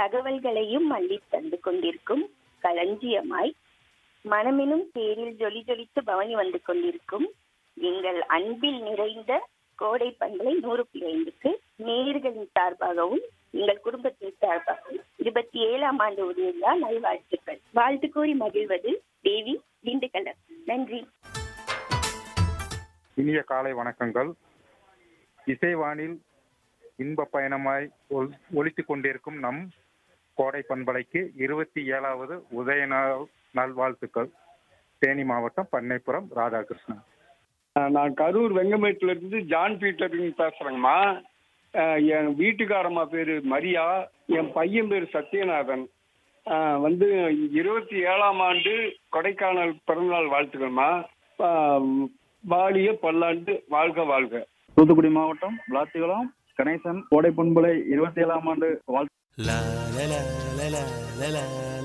தகவல்களையும் அள்ளித் தந்து கொண்டிருக்கும் களஞ்சியமாய் மனமெனும் பேரில் ஜொலி ஜொலித்து பவனி வந்து கொண்டிருக்கும் எங்கள் அன்பில் நிறைந்த கோடை பண்பலை நூறு புள்ளி ஐந்துக்கு நேர்களின் சார்பாகவும் எங்கள் குடும்பத்தின் சார்பாகவும் இருபத்தி ஏழாம் ஆண்டு உதவியா நல்வாழ்த்துக்கள் வாழ்த்து கூறி மகிழ்வது தேவி திண்டுக்கல்லர் நன்றி இனிய காலை வணக்கங்கள் இசைவானில் இன்ப பயணமாய் ஒல்- ஒலித்துக் கொண்டிருக்கும் நம் கோடை பண்பலைக்கு இருபத்தி ஏழாவது உதய நாள் நல்வாழ்த்துக்கள் தேனி மாவட்டம் பண்ணைப்புறம் ராதாகிருஷ்ணன் அஹ் நான் கரூர் வெங்கமேட்டுல இருந்து ஜான் பீட்டர் பேசுறேங்கம்மா அஹ் என் வீட்டுக்காரம்மா பேரு மரியா என் பையன் பேரு சத்யநாதன் அஹ் வந்து இருபத்தி ஏழாம் ஆண்டு கொடைக்கானல் பிறந்தநாள் வாழ்த்துக்கள்மா அஹ் வாலிய பல்லாண்டு வாழ்க வாழ்க தூத்துக்குடி மாவட்டம் விளாத்திகுளம் கணேசன் கோடை பண்பலை இருபத்தி ஏழாம் ஆண்டு வாழ்த்து La la la la la la la